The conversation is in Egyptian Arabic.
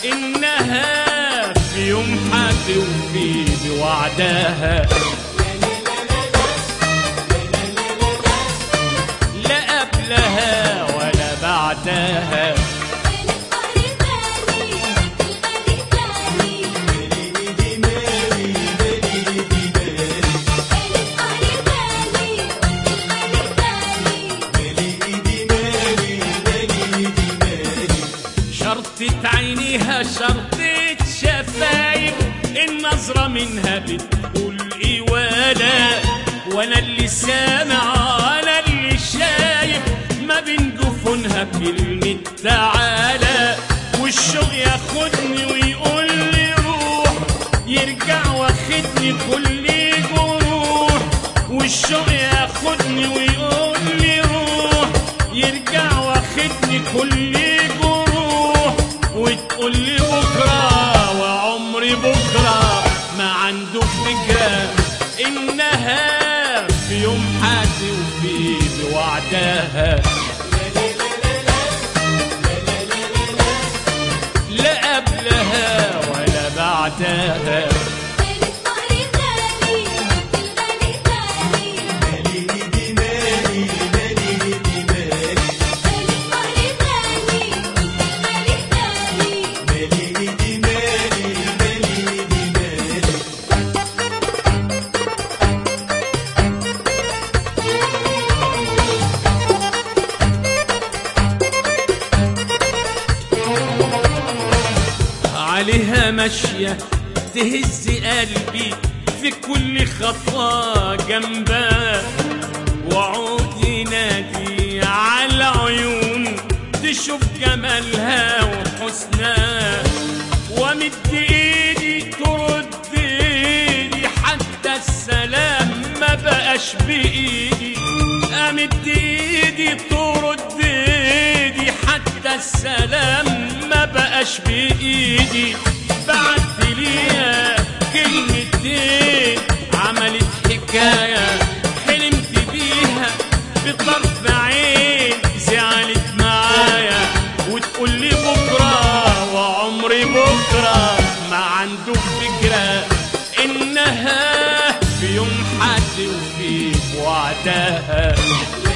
إنها في يوم حتوفي بوعدها لا قبلها ولا بعدها شرطة عينيها شرطة شفايف النظرة منها بتقول إيه ولا وأنا اللي سامع أنا اللي شايف ما بين جفونها كلمة تعالى والشوق ياخدني ويقول لي روح يرجع واخدني كل جروح والشوق ياخدني ويقول لي روح يرجع واخدني كل جروح وتقول لي بكره وعمري بكره ما عنده فكره انها في يوم حتوفي بوعدها لا قبلها ولا بعدها عليها ماشية تهز قلبي في كل خطوة جنبها وعود ينادي على عيون تشوف جمالها وحسنها ومد ايدي ترد ايدي حتى السلام ما بقاش بايدي امد ايدي ترد ايدي حتى السلام ما بقاش بايدي بعت ليها كلمتين عملت حكايه حلمت بيها بطرف عين زعلت معايا وتقول لي بكره وعمري بكره ما عنده فكره انها في يوم حتوفي بوعدها